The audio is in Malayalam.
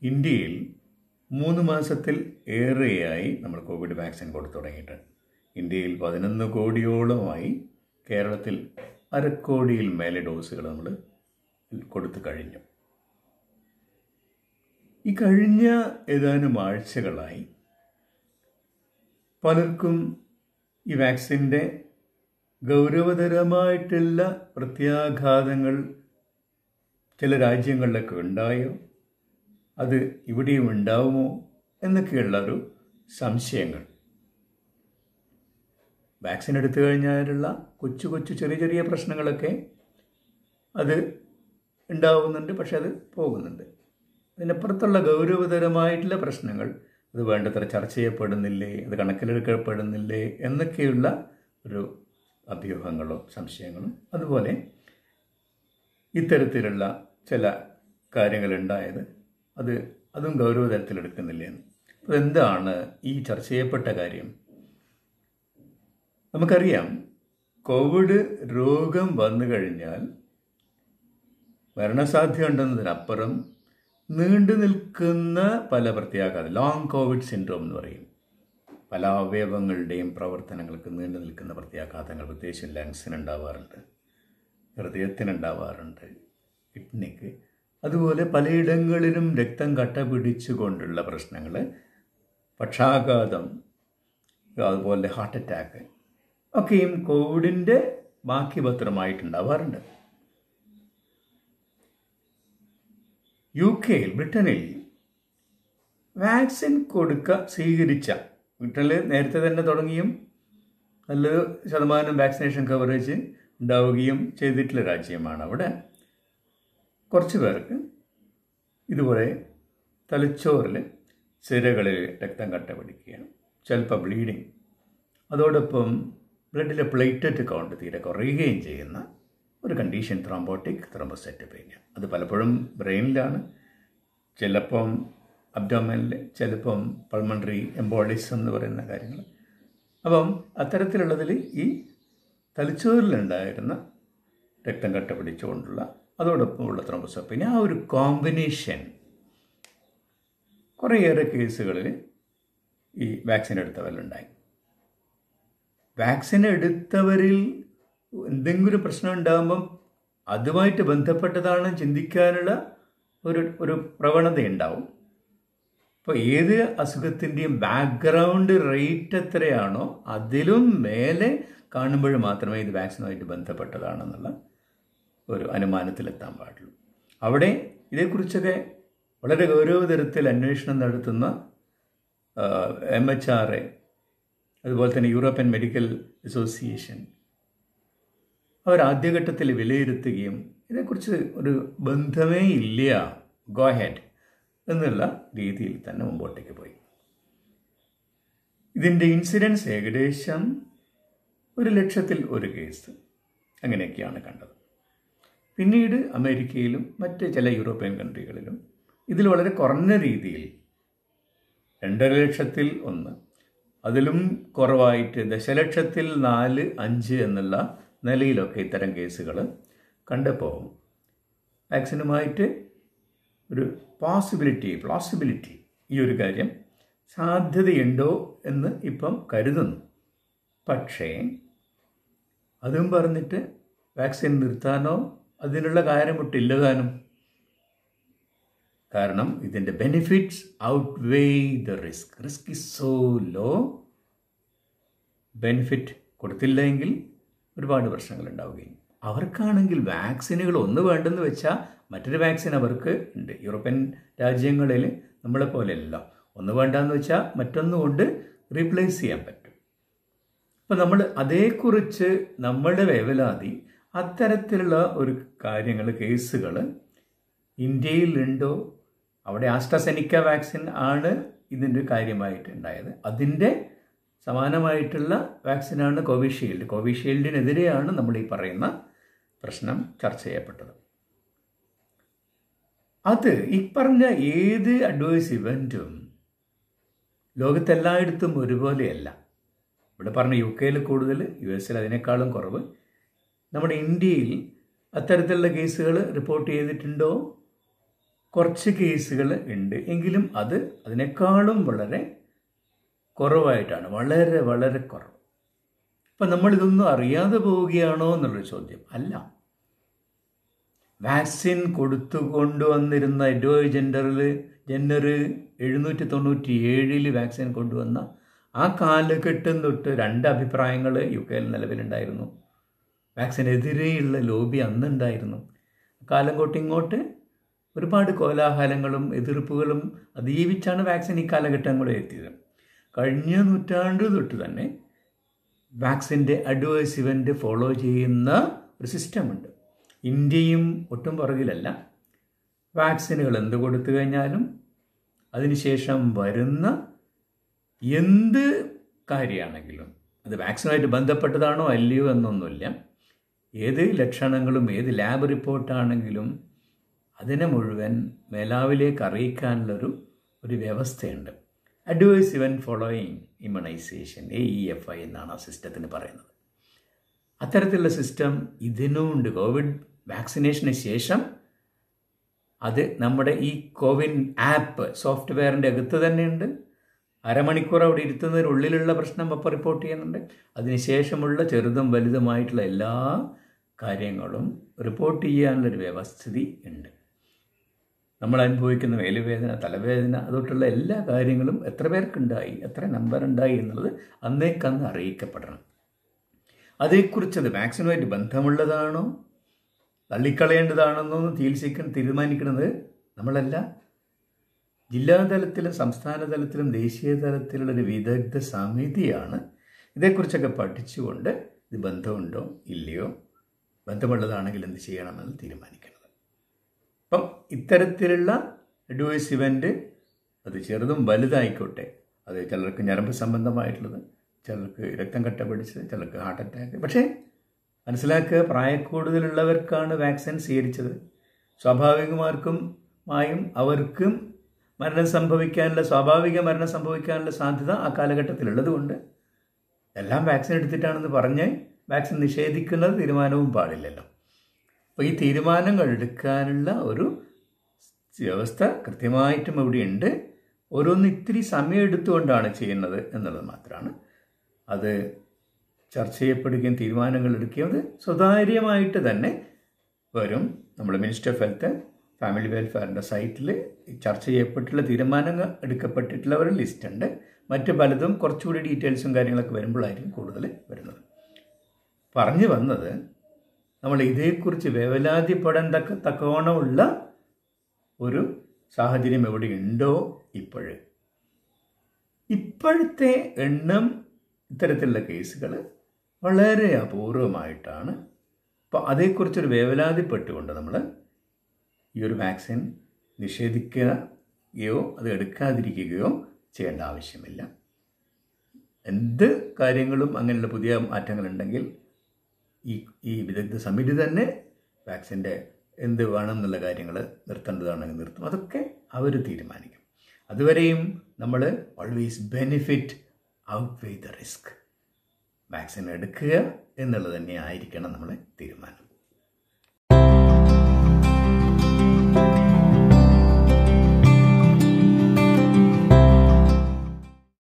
ഇന്ത്യയിൽ മൂന്ന് മാസത്തിൽ ഏറെയായി നമ്മൾ കോവിഡ് വാക്സിൻ കൊടുത്തു തുടങ്ങിയിട്ട് ഇന്ത്യയിൽ പതിനൊന്ന് കോടിയോളമായി കേരളത്തിൽ അരക്കോടിയിൽ മേലെ ഡോസുകൾ നമ്മൾ കൊടുത്തു കഴിഞ്ഞു ഈ കഴിഞ്ഞ ഏതാനും ആഴ്ചകളായി പലർക്കും ഈ വാക്സിൻ്റെ ഗൗരവതരമായിട്ടുള്ള പ്രത്യാഘാതങ്ങൾ ചില രാജ്യങ്ങളിലൊക്കെ ഉണ്ടായോ അത് ഇവിടെയും ഉണ്ടാവുമോ എന്നൊക്കെയുള്ള ഒരു സംശയങ്ങൾ വാക്സിൻ എടുത്തു കഴിഞ്ഞാലുള്ള കൊച്ചു കൊച്ചു ചെറിയ ചെറിയ പ്രശ്നങ്ങളൊക്കെ അത് ഉണ്ടാവുന്നുണ്ട് പക്ഷെ അത് പോകുന്നുണ്ട് അതിനപ്പുറത്തുള്ള ഗൗരവതരമായിട്ടുള്ള പ്രശ്നങ്ങൾ അത് വേണ്ടത്ര ചർച്ച ചെയ്യപ്പെടുന്നില്ലേ അത് കണക്കിലെടുക്കപ്പെടുന്നില്ലേ എന്നൊക്കെയുള്ള ഒരു അഭ്യൂഹങ്ങളും സംശയങ്ങളും അതുപോലെ ഇത്തരത്തിലുള്ള ചില കാര്യങ്ങളുണ്ടായത് അത് അതും ഗൗരവതരത്തിലെടുക്കുന്നില്ലേ അതെന്താണ് ഈ ചർച്ച ചെയ്യപ്പെട്ട കാര്യം നമുക്കറിയാം കോവിഡ് രോഗം വന്നു കഴിഞ്ഞാൽ മരണസാധ്യത ഉണ്ടെന്നതിനപ്പുറം നീണ്ടു നിൽക്കുന്ന പല പ്രത്യാഘാതം ലോങ് കോവിഡ് സിൻഡ്രോം എന്ന് പറയും പല അവയവങ്ങളുടെയും പ്രവർത്തനങ്ങൾക്ക് നീണ്ടു നിൽക്കുന്ന പ്രത്യാഘാതങ്ങൾ പ്രത്യേകിച്ച് ലങ്സിന് ഉണ്ടാവാറുണ്ട് ഹൃദയത്തിനുണ്ടാവാറുണ്ട് കിഡ്നിക്ക് അതുപോലെ പലയിടങ്ങളിലും രക്തം കട്ട പിടിച്ചുകൊണ്ടുള്ള പ്രശ്നങ്ങൾ പക്ഷാഘാതം അതുപോലെ ഹാർട്ട് അറ്റാക്ക് ഒക്കെയും കോവിഡിൻ്റെ ബാക്കി പത്രമായിട്ടുണ്ടാവാറുണ്ട് യു കെയിൽ ബ്രിട്ടനിൽ വാക്സിൻ കൊടുക്ക സ്വീകരിച്ച ബ്രിട്ടനിൽ നേരത്തെ തന്നെ തുടങ്ങിയും നല്ല ശതമാനം വാക്സിനേഷൻ കവറേജ് ഉണ്ടാവുകയും ചെയ്തിട്ടുള്ള രാജ്യമാണ് അവിടെ കുറച്ച് പേർക്ക് ഇതുപോലെ തലച്ചോറിൽ സിരകളിൽ രക്തം കട്ട പിടിക്കുകയാണ് ചിലപ്പോൾ ബ്ലീഡിങ് അതോടൊപ്പം ബ്ലഡിലെ പ്ലേറ്ററ്റ് കൗണ്ട് തീരെ കുറയുകയും ചെയ്യുന്ന ഒരു കണ്ടീഷൻ ത്രോംബോട്ടിക് ത്രോംബോസൈറ്റോപേനിയ അത് പലപ്പോഴും ബ്രെയിനിലാണ് ചിലപ്പം അബ്ഡോമനിൽ ചിലപ്പം പൾമണറി എംബോളിസം എന്ന് പറയുന്ന കാര്യങ്ങൾ അപ്പം അത്തരത്തിലുള്ളതിൽ ഈ തലച്ചോറിലുണ്ടായിരുന്ന രക്തം കട്ട പിടിച്ചുകൊണ്ടുള്ള അതോടൊപ്പമുള്ള ത്രോംബോസോപ്പീനിയ ആ ഒരു കോമ്പിനേഷൻ കുറേയേറെ കേസുകളിൽ ഈ വാക്സിൻ എടുത്തവരിലുണ്ടായി വാക്സിൻ എടുത്തവരിൽ എന്തെങ്കിലും പ്രശ്നം ഉണ്ടാകുമ്പം അതുമായിട്ട് ബന്ധപ്പെട്ടതാണ് ചിന്തിക്കാനുള്ള ഒരു ഒരു പ്രവണത ഉണ്ടാവും അപ്പോൾ ഏത് അസുഖത്തിൻ്റെയും ബാക്ക്ഗ്രൗണ്ട് റേറ്റ് എത്രയാണോ അതിലും മേലെ കാണുമ്പോൾ മാത്രമേ ഇത് വാക്സിനുമായിട്ട് ബന്ധപ്പെട്ടതാണെന്നുള്ള ഒരു അനുമാനത്തിലെത്താൻ പാടുള്ളൂ അവിടെ ഇതേക്കുറിച്ചൊക്കെ വളരെ ഗൗരവതരത്തിൽ അന്വേഷണം നടത്തുന്ന എം എച്ച് ആർ എ അതുപോലെ തന്നെ യൂറോപ്യൻ മെഡിക്കൽ അസോസിയേഷൻ അവർ ആദ്യഘട്ടത്തിൽ വിലയിരുത്തുകയും ഇതേക്കുറിച്ച് ഒരു ബന്ധമേ ഇല്ല ഗോ ഹെഡ് എന്നുള്ള രീതിയിൽ തന്നെ മുമ്പോട്ടേക്ക് പോയി ഇതിൻ്റെ ഇൻസിഡൻസ് ഏകദേശം ഒരു ലക്ഷത്തിൽ ഒരു കേസ് അങ്ങനെയൊക്കെയാണ് കണ്ടത് പിന്നീട് അമേരിക്കയിലും മറ്റ് ചില യൂറോപ്യൻ കൺട്രികളിലും ഇതിൽ വളരെ കുറഞ്ഞ രീതിയിൽ രണ്ടര ലക്ഷത്തിൽ ഒന്ന് അതിലും കുറവായിട്ട് ദശലക്ഷത്തിൽ നാല് അഞ്ച് എന്നുള്ള നിലയിലൊക്കെ ഇത്തരം കേസുകൾ കണ്ടപ്പോൾ വാക്സിനുമായിട്ട് ഒരു പോസിബിലിറ്റി പ്ലോസിബിലിറ്റി ഈ ഒരു കാര്യം സാധ്യതയുണ്ടോ എന്ന് ഇപ്പം കരുതുന്നു പക്ഷേ അതും പറഞ്ഞിട്ട് വാക്സിൻ നിർത്താനോ അതിനുള്ള കാര്യമൊട്ടില്ല താനും കാരണം ഇതിൻ്റെ benefits outweigh the risk risk is so low benefit കൊടുത്തില്ലെങ്കിൽ ഒരുപാട് പ്രശ്നങ്ങൾ ഉണ്ടാവുകയും അവർക്കാണെങ്കിൽ വാക്സിനുകൾ ഒന്ന് വേണ്ടെന്ന് വെച്ചാൽ മറ്റൊരു വാക്സിൻ അവർക്ക് ഉണ്ട് യൂറോപ്യൻ രാജ്യങ്ങളിൽ നമ്മളെ പോലെയല്ല ഒന്ന് വേണ്ടെന്ന് വെച്ചാൽ മറ്റൊന്ന് കൊണ്ട് റീപ്ലേസ് ചെയ്യാൻ പറ്റും അപ്പം നമ്മൾ അതേക്കുറിച്ച് നമ്മളുടെ വേവലാതി അത്തരത്തിലുള്ള ഒരു കാര്യങ്ങൾ കേസുകൾ ഇന്ത്യയിലുണ്ടോ അവിടെ ആസ്ട്രസെനിക്ക വാക്സിൻ ആണ് ഇതിൻ്റെ കാര്യമായിട്ട് ഉണ്ടായത് അതിൻ്റെ സമാനമായിട്ടുള്ള വാക്സിനാണ് കോവിഷീൽഡ് കോവിഷീൽഡിനെതിരെയാണ് നമ്മൾ ഈ പറയുന്ന പ്രശ്നം ചർച്ച ചെയ്യപ്പെട്ടത് അത് ഈ പറഞ്ഞ ഏത് അഡ്വൈസ് ഇവൻറ്റും ലോകത്തെല്ലായിടത്തും ഒരുപോലെയല്ല ഇവിടെ പറഞ്ഞ യു കെയിൽ കൂടുതൽ യു എസിൽ അതിനേക്കാളും കുറവ് നമ്മുടെ ഇന്ത്യയിൽ അത്തരത്തിലുള്ള കേസുകൾ റിപ്പോർട്ട് ചെയ്തിട്ടുണ്ടോ കുറച്ച് കേസുകൾ ഉണ്ട് എങ്കിലും അത് അതിനേക്കാളും വളരെ കുറവായിട്ടാണ് വളരെ വളരെ കുറവ് അപ്പം നമ്മളിതൊന്നും അറിയാതെ പോവുകയാണോ എന്നുള്ളൊരു ചോദ്യം അല്ല വാക്സിൻ കൊടുത്തു കൊണ്ടുവന്നിരുന്ന എഡ്വോ ജെൻഡറിൽ ജെൻഡർ എഴുന്നൂറ്റി തൊണ്ണൂറ്റി ഏഴിൽ വാക്സിൻ കൊണ്ടുവന്ന ആ കാലഘട്ടം തൊട്ട് രണ്ട് അഭിപ്രായങ്ങൾ യു കെയിൽ നിലവിലുണ്ടായിരുന്നു വാക്സിനെതിരെയുള്ള ലോബി അന്നുണ്ടായിരുന്നു കാലം തൊട്ട് ഇങ്ങോട്ട് ഒരുപാട് കോലാഹലങ്ങളും എതിർപ്പുകളും അതീവിച്ചാണ് വാക്സിൻ ഈ കാലഘട്ടങ്ങളിൽ എത്തിയത് കഴിഞ്ഞ നൂറ്റാണ്ട് തൊട്ട് തന്നെ വാക്സിൻ്റെ അഡ്വൈസ് ഇവൻ്റ് ഫോളോ ചെയ്യുന്ന ഒരു സിസ്റ്റമുണ്ട് ഇന്ത്യയും ഒട്ടും പുറകിലല്ല വാക്സിനുകൾ എന്ത് കൊടുത്തു കഴിഞ്ഞാലും അതിനുശേഷം വരുന്ന എന്ത് കാര്യമാണെങ്കിലും അത് വാക്സിനുമായിട്ട് ബന്ധപ്പെട്ടതാണോ അല്ലയോ എന്നൊന്നുമില്ല ഏത് ലക്ഷണങ്ങളും ഏത് ലാബ് റിപ്പോർട്ടാണെങ്കിലും അതിനെ മുഴുവൻ മേലാവിലേക്ക് അറിയിക്കാനുള്ളൊരു ഒരു വ്യവസ്ഥയുണ്ട് advice even following immunization A E F I എന്നാണ് ആ സിസ്റ്റത്തിന് പറയുന്നത് അത്തരത്തിലുള്ള സിസ്റ്റം ഇതിനുമുണ്ട് കോവിഡ് വാക്സിനേഷന് ശേഷം അത് നമ്മുടെ ഈ കോവിൻ ആപ്പ് സോഫ്റ്റ്വെയറിൻ്റെ അകത്ത് തന്നെയുണ്ട് അരമണിക്കൂർ അവിടെ ഇരുത്തുന്നതിനുള്ളിലുള്ള പ്രശ്നം അപ്പോൾ റിപ്പോർട്ട് ചെയ്യുന്നുണ്ട് അതിനുശേഷമുള്ള ചെറുതും വലുതുമായിട്ടുള്ള എല്ലാ കാര്യങ്ങളും റിപ്പോർട്ട് ചെയ്യാനുള്ളൊരു വ്യവസ്ഥിതി ഉണ്ട് നമ്മൾ അനുഭവിക്കുന്ന മേലുവേദന തലവേദന അതൊട്ടുള്ള എല്ലാ കാര്യങ്ങളും എത്ര പേർക്കുണ്ടായി എത്ര നമ്പർ ഉണ്ടായി എന്നുള്ളത് അന്നേക്കന്ന് അറിയിക്കപ്പെടണം അതേക്കുറിച്ച് അത് വാക്സിനുമായിട്ട് ബന്ധമുള്ളതാണോ തള്ളിക്കളയേണ്ടതാണെന്നോ ചികിത്സിക്കാൻ തീരുമാനിക്കുന്നത് നമ്മളല്ല ജില്ലാതലത്തിലും സംസ്ഥാന തലത്തിലും ദേശീയ തലത്തിലുള്ള ഒരു വിദഗ്ധ സമിതിയാണ് ഇതേക്കുറിച്ചൊക്കെ പഠിച്ചുകൊണ്ട് ഇത് ബന്ധമുണ്ടോ ഇല്ലയോ ബന്ധമുള്ളതാണെങ്കിൽ എന്ത് ചെയ്യണമെന്ന് തീരുമാനിക്കുന്നത് അപ്പം ഇത്തരത്തിലുള്ള അഡ്വൈസ് ഇവൻ്റ് അത് ചെറുതും വലുതായിക്കോട്ടെ അത് ചിലർക്ക് ഞരമ്പ് സംബന്ധമായിട്ടുള്ളത് ചിലർക്ക് രക്തം കട്ട പിടിച്ചത് ചിലർക്ക് ഹാർട്ട് അറ്റാക്ക് പക്ഷേ മനസ്സിലാക്കുക പ്രായക്കൂടുതലുള്ളവർക്കാണ് വാക്സിൻ സ്വീകരിച്ചത് സ്വാഭാവികമാർക്കും മായും അവർക്കും മരണം സംഭവിക്കാനുള്ള സ്വാഭാവിക മരണം സംഭവിക്കാനുള്ള സാധ്യത ആ കാലഘട്ടത്തിലുള്ളത് കൊണ്ട് എല്ലാം വാക്സിൻ എടുത്തിട്ടാണെന്ന് പറഞ്ഞ് വാക്സിൻ നിഷേധിക്കുന്നത് തീരുമാനവും പാടില്ലല്ലോ അപ്പോൾ ഈ തീരുമാനങ്ങൾ എടുക്കാനുള്ള ഒരു വ്യവസ്ഥ കൃത്യമായിട്ടും ഇവിടെയുണ്ട് ഓരോന്ന് ഇത്തിരി സമയം എടുത്തുകൊണ്ടാണ് ചെയ്യുന്നത് എന്നുള്ളത് മാത്രമാണ് അത് ചർച്ച ചെയ്യപ്പെടുകയും തീരുമാനങ്ങൾ എടുക്കുകയും സ്വതാര്യമായിട്ട് തന്നെ വരും നമ്മൾ മിനിസ്റ്റർ ഓഫ് ഹെൽത്ത് ഫാമിലി വെൽഫെയറിൻ്റെ സൈറ്റിൽ ചർച്ച ചെയ്യപ്പെട്ടുള്ള തീരുമാനങ്ങൾ എടുക്കപ്പെട്ടിട്ടുള്ള ഒരു ലിസ്റ്റ് ഉണ്ട് മറ്റ് പലതും കുറച്ചുകൂടി ഡീറ്റെയിൽസും കാര്യങ്ങളൊക്കെ വരുമ്പോഴായിരിക്കും കൂടുതൽ വരുന്നത് പറഞ്ഞു വന്നത് നമ്മൾ ഇതേക്കുറിച്ച് വേവലാതിപ്പെടാൻ തക്ക തക്കവണ്ണമുള്ള ഒരു സാഹചര്യം എവിടെ ഉണ്ടോ ഇപ്പോഴ് ഇപ്പോഴത്തെ എണ്ണം ഇത്തരത്തിലുള്ള കേസുകൾ വളരെ അപൂർവമായിട്ടാണ് അപ്പോൾ അതേക്കുറിച്ചൊരു വേവലാതിപ്പെട്ടുകൊണ്ട് നമ്മൾ ഈ ഒരു വാക്സിൻ നിഷേധിക്കുകയോ അത് എടുക്കാതിരിക്കുകയോ ചെയ്യേണ്ട ആവശ്യമില്ല എന്ത് കാര്യങ്ങളും അങ്ങനെയുള്ള പുതിയ മാറ്റങ്ങളുണ്ടെങ്കിൽ ഈ ഈ വിദഗ്ധ സമിതി തന്നെ വാക്സിൻ്റെ എന്ത് വേണം എന്നുള്ള കാര്യങ്ങൾ നിർത്തേണ്ടതാണെങ്കിൽ നിർത്തും അതൊക്കെ അവർ തീരുമാനിക്കും അതുവരെയും നമ്മൾ always benefit outweigh the risk vaccine എടുക്കുക എന്നുള്ളത് തന്നെ ആയിരിക്കണം നമ്മളെ തീരുമാനം